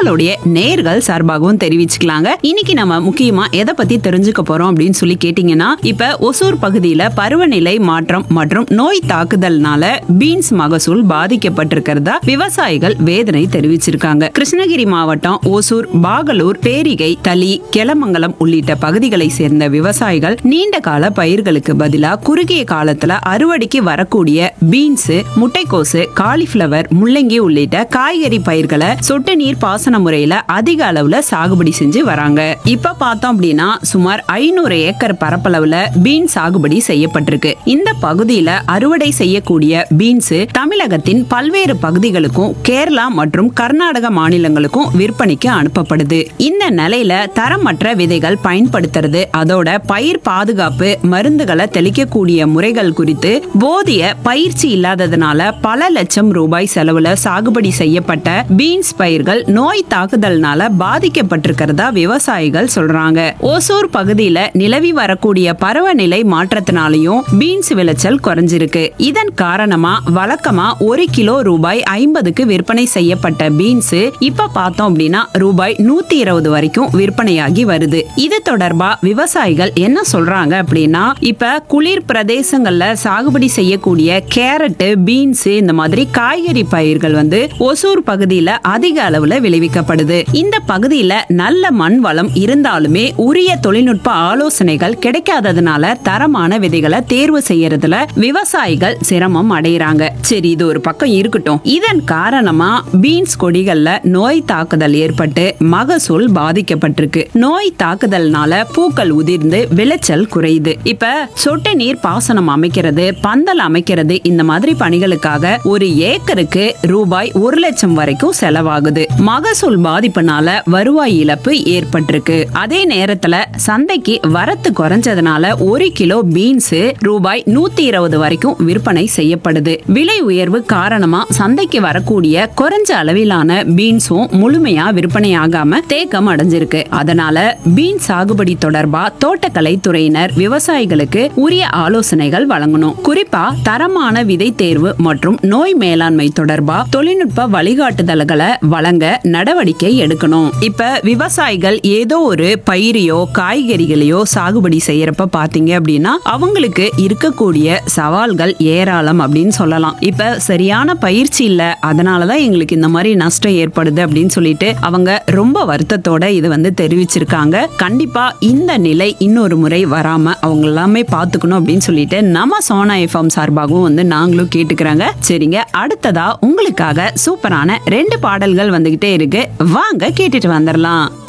நம்மளுடைய நேர்கள் சார்பாகவும் தெரிவிச்சுக்கலாங்க இன்னைக்கு நம்ம முக்கியமா எதை பத்தி தெரிஞ்சுக்க போறோம் அப்படின்னு சொல்லி கேட்டீங்கன்னா இப்ப ஒசூர் பகுதியில பருவநிலை மாற்றம் மற்றும் நோய் தாக்குதல்னால பீன்ஸ் மகசூல் பாதிக்கப்பட்டிருக்கிறதா விவசாயிகள் வேதனை தெரிவிச்சிருக்காங்க கிருஷ்ணகிரி மாவட்டம் ஓசூர் பாகலூர் பேரிகை தளி கெலமங்கலம் உள்ளிட்ட பகுதிகளை சேர்ந்த விவசாயிகள் நீண்ட கால பயிர்களுக்கு பதிலா குறுகிய காலத்துல அறுவடைக்கு வரக்கூடிய பீன்ஸ் முட்டைக்கோசு காலிஃபிளவர் முள்ளங்கி உள்ளிட்ட காய்கறி பயிர்களை சொட்டு நீர் பாசன முறையில அதிக அளவுல சாகுபடி செஞ்சு வராங்க இப்ப பார்த்தோம் அப்படின்னா சுமார் ஐநூறு ஏக்கர் பரப்பளவுல பீன் சாகுபடி செய்யப்பட்டிருக்கு இந்த பகுதியில அறுவடை செய்யக்கூடிய பீன்ஸ் தமிழகத்தின் பல்வேறு பகுதிகளுக்கும் கேரளா மற்றும் கர்நாடக மாநிலங்களுக்கும் விற்பனைக்கு அனுப்பப்படுது இந்த நிலையில தரமற்ற விதைகள் பயன்படுத்துறது அதோட பயிர் பாதுகாப்பு மருந்துகளை தெளிக்கக்கூடிய முறைகள் குறித்து போதிய பயிற்சி இல்லாததுனால பல லட்சம் ரூபாய் செலவுல சாகுபடி செய்யப்பட்ட பீன்ஸ் பயிர்கள் நோய் தாக்குதல்னால பாதிக்கப்பட்டிருக்கிறதா விவசாயிகள் சொல்றாங்க ஓசூர் பகுதியில நிலவி வரக்கூடிய பருவநிலை மாற்றத்தினாலையும் பீன்ஸ் விளைச்சல் குறைஞ்சிருக்கு இதன் காரணமா வழக்கமா ஒரு கிலோ ரூபாய் ஐம்பதுக்கு விற்பனை செய்யப்பட்ட பீன்ஸ் இப்ப பார்த்தோம் அப்படின்னா ரூபாய் நூத்தி இருபது வரைக்கும் விற்பனையாகி வருது இது தொடர்பா விவசாயிகள் என்ன சொல்றாங்க அப்படின்னா இப்ப குளிர் பிரதேசங்கள்ல சாகுபடி செய்யக்கூடிய கேரட் பீன்ஸ் இந்த மாதிரி காய்கறி பயிர்கள் வந்து ஒசூர் பகுதியில அதிக அளவுல விளைவிக்கப்படுது இந்த பகுதியில நல்ல மண் வளம் இருந்தாலுமே உரிய தொழில்நுட்ப ஆலோசனைகள் கிடைக்காததுனால தரமான விதைகளை தேர்வு செய்யறதுல விவசாயிகள் சிரமம் அடைகிறாங்க சரி இது ஒரு பக்கம் இருக்கட்டும் இதன் காரணமா பீன்ஸ் கொடிகள்ல நோய் தாக்குதல் ஏற்பட்டு மகசூல் பாதிக்கப்பட்டிருக்கு நோய் தாக்குதல்னால பூக்கள் உதிர்ந்து விளைச்சல் குறையுது இப்ப சொட்டு நீர் பாசனம் அமைக்கிறது பந்தல் அமைக்கிறது இந்த மாதிரி பணிகளுக்காக ஒரு ஏக்கருக்கு ரூபாய் ஒரு லட்சம் வரைக்கும் செலவாகுது மகசூல் பாதிப்புனால வருவாய் இழப்பு ஏற்பட்டிருக்கு அதே நேரத்துல சந்தைக்கு வரத்து குறைஞ்சதுனால ஒரு கிலோ பீன்ஸ் ரூபாய் நூத்தி இருபது வரைக்கும் விற்பனை செய்யப்படுது விலை உயர்வு காரணமா சந்தைக்கு வரக்கூடிய குறைஞ்ச அளவிலான பீன்ஸும் முழுமையா விற்பனை ஆகாம தேக்கம் அடைஞ்சிருக்கு அதனால பீன் சாகுபடி தொடர்பா தோட்டக்கலை துறையினர் விவசாயிகளுக்கு உரிய ஆலோசனைகள் வழங்கணும் குறிப்பா தரமான விதை தேர்வு மற்றும் நோய் மேலாண்மை தொடர்பா தொழில்நுட்ப வழிகாட்டுதல்களை வழங்க நடவடிக்கை எடுக்கணும் இப்ப விவசாயிகள் ஏதோ ஒரு பயிரையோ காய்கறிகளையோ சாகுபடி செய்யறப்ப பாத்தீங்க அப்படின்னா அவங்களுக்கு இருக்கக்கூடிய சவால்கள் ஏராளம் அப்படின்னு சொல்லலாம் இப்ப சரியான பயிற்சி இல்ல அதனாலதான் எங்களுக்கு இந்த மாதிரி நஷ்டம் ஏற்படுது அப்படின்னு சொல்லிட்டு அவங்க ரொம்ப வருத்தத்தோட இது வந்து தெரிவிச்சிருக்காங்க கண்டிப்பா இந்த நிலை இன்னொரு முறை வராம அவங்க எல்லாமே பாத்துக்கணும் அப்படின்னு சொல்லிட்டு நம்ம சோனா எஃப்எம் சார்பாகவும் வந்து நாங்களும் கேட்டுக்கிறாங்க சரிங்க அடுத்ததா உங்களுக்காக சூப்பரான ரெண்டு பாடல்கள் வந்துகிட்டே இருக்கு வாங்க கேட்டுட்டு வந்துடலாம்